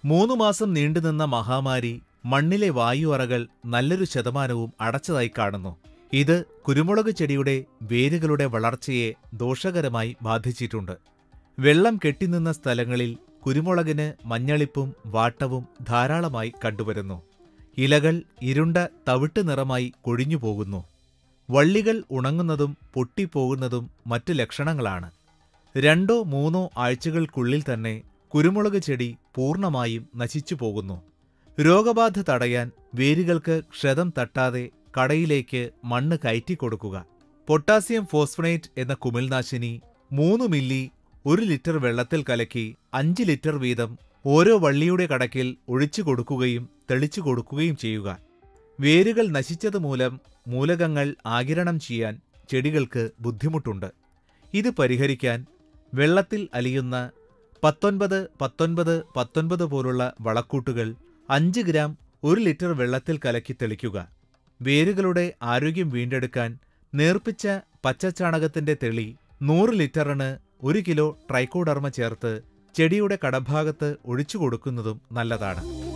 മൂന്നു മാസം നീണ്ടുനിന്ന മഹാമാരി മണ്ണിലെ വായു അറകൾ നല്ലൊരു ശതമാനവും അടച്ചതായി കാണുന്നു ഇത് കുരുമുളക് ചെടിയുടെ വേരുകളുടെ വളർച്ചയെ ദോഷകരമായി ബാധിച്ചിട്ടുണ്ട് വെള്ളം കെട്ടിനിന്ന സ്ഥലങ്ങളിൽ കുരുമുളകിന് മഞ്ഞളിപ്പും വാട്ടവും ധാരാളമായി കണ്ടുവരുന്നു ഇലകൾ ഇരുണ്ട തവിട്ട് നിറമായി കൊഴിഞ്ഞുപോകുന്നു വള്ളികൾ ഉണങ്ങുന്നതും പൊട്ടിപ്പോകുന്നതും മറ്റു ലക്ഷണങ്ങളാണ് രണ്ടോ മൂന്നോ ആഴ്ചകൾക്കുള്ളിൽ തന്നെ കുരുമുളക് ചെടി പൂർണ്ണമായും നശിച്ചു പോകുന്നു രോഗബാധ തടയാൻ വേരുകൾക്ക് ക്ഷതം തട്ടാതെ കടയിലേക്ക് മണ്ണ് കയറ്റിക്കൊടുക്കുക പൊട്ടാസ്യം ഫോസ്ഫണേറ്റ് എന്ന കുമിൾനാശിനി മൂന്ന് മില്ലി ഒരു ലിറ്റർ വെള്ളത്തിൽ കലക്കി അഞ്ച് ലിറ്റർ വീതം ഓരോ വള്ളിയുടെ കടക്കിൽ ഒഴിച്ചു കൊടുക്കുകയും തെളിച്ചു കൊടുക്കുകയും ചെയ്യുക വേരുകൾ നശിച്ചതുമൂലം മൂലകങ്ങൾ ആകിരണം ചെയ്യാൻ ചെടികൾക്ക് ബുദ്ധിമുട്ടുണ്ട് ഇത് പരിഹരിക്കാൻ വെള്ളത്തിൽ അലിയുന്ന പത്തൊൻപത് പത്തൊൻപത് പത്തൊൻപത് പോലുള്ള വളക്കൂട്ടുകൾ അഞ്ച് ഗ്രാം ഒരു ലിറ്റർ വെള്ളത്തിൽ കലക്കി തെളിക്കുക വേരുകളുടെ ആരോഗ്യം വീണ്ടെടുക്കാൻ നേർപ്പിച്ച പച്ചച്ചാണകത്തിന്റെ തെളി നൂറ് ലിറ്ററിന് ഒരു കിലോ ട്രൈക്കോഡർമ ചേർത്ത് ചെടിയുടെ കടഭാഗത്ത് ഒഴിച്ചു കൊടുക്കുന്നതും നല്ലതാണ്